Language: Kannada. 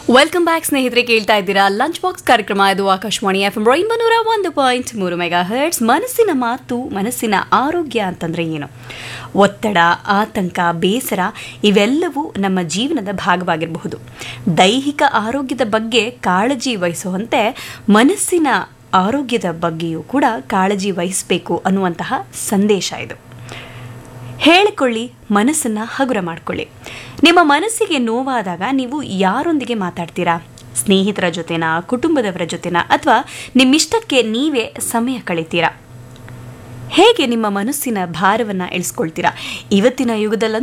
ವೆಲ್ಕಮ್ ಬ್ಯಾಕ್ ಸ್ನೇಹಿತರೆ ಕೇಳ್ತಾ ಇದ್ದೀರಾ ಲಂಚ್ ಬಾಕ್ಸ್ ಕಾರ್ಯಕ್ರಮ ಇದು ಆಕಾಶವಾಣಿ ಎಫ್ ಎಂ ರೈನ್ಬೋ ನೂರ ಒಂದು ಪಾಯಿಂಟ್ ಮೂರು ಮೆಗಾ ಹರ್ಟ್ಸ್ ಮನಸ್ಸಿನ ಮಾತು ಮನಸ್ಸಿನ ಆರೋಗ್ಯ ಅಂತಂದ್ರೆ ಏನು ಒತ್ತಡ ಆತಂಕ ಬೇಸರ ಇವೆಲ್ಲವೂ ನಮ್ಮ ಜೀವನದ ಭಾಗವಾಗಿರಬಹುದು ದೈಹಿಕ ಆರೋಗ್ಯದ ಬಗ್ಗೆ ಕಾಳಜಿ ವಹಿಸುವಂತೆ ಮನಸ್ಸಿನ ಆರೋಗ್ಯದ ಬಗ್ಗೆಯೂ ಕೂಡ ಕಾಳಜಿ ವಹಿಸಬೇಕು ಅನ್ನುವಂತಹ ಸಂದೇಶ ಇದು ಹೇಳಿಕೊಳ್ಳಿ ಮನಸ್ಸನ್ನ ಹಗುರ ಮಾಡಿಕೊಳ್ಳಿ ನಿಮ್ಮ ಮನಸ್ಸಿಗೆ ನೋವಾದಾಗ ನೀವು ಯಾರೊಂದಿಗೆ ಮಾತಾಡ್ತೀರಾ ಸ್ನೇಹಿತರ ಜೊತೆನಾ ಕುಟುಂಬದವರ ಜೊತೆನಾ ಅಥವಾ ನಿಮ್ಮಿಷ್ಟಕ್ಕೆ ನೀವೇ ಸಮಯ ಕಳಿತೀರಾ ಹೇಗೆ ನಿಮ್ಮ ಮನಸ್ಸಿನ ಭಾರವನ್ನು ಇಳಿಸ್ಕೊಳ್ತೀರಾ ಇವತ್ತಿನ ಯುಗದಲ್ಲಂತೂ